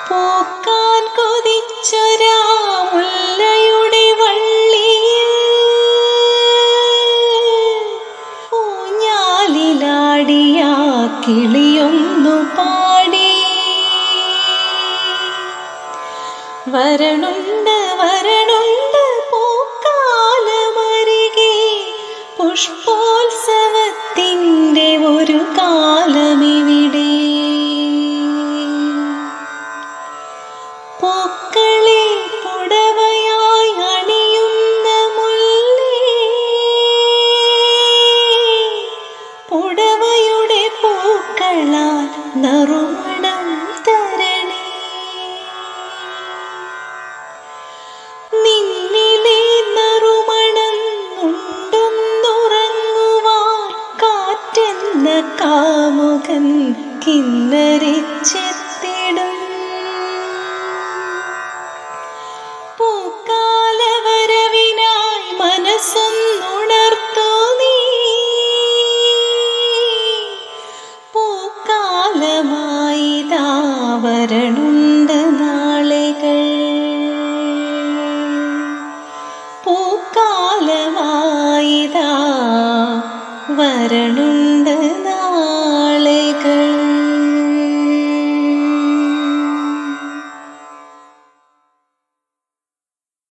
പൂക്കാൻ കൊതിച്ചൊരാ മുല്ലയുടെ വള്ളിയിൽ ഊഞ്ഞാലിലാടിയ കിളിയൊന്നു പാടി വരണുണ്ട് വരണുണ്ട് പൂക്കാലമരികെ പുഷ്പോത്സവത്തിൻ്റെ ഒരു കാലമിവിടെ പൂക്കളെ പുടവയായി അണിയുന്ന മുല്ലേ പുടവയുടെ പൂക്കളാൽ നറുമണം തരണേ നിന്നിലെ നറുമണം ഉണ്ടെന്നുറങ്ങുവാൻ കാറ്റെന്ന കാമുകൻ കിന്നരിച്ചെത്തിടും പൂക്കാലവരവിനായി മനസ്സൊന്നുണർത്തു നീ പൂക്കാലമായി വരണുണ്ട് നാളുകൾ പൂക്കാലമായി വരണുണ്ട്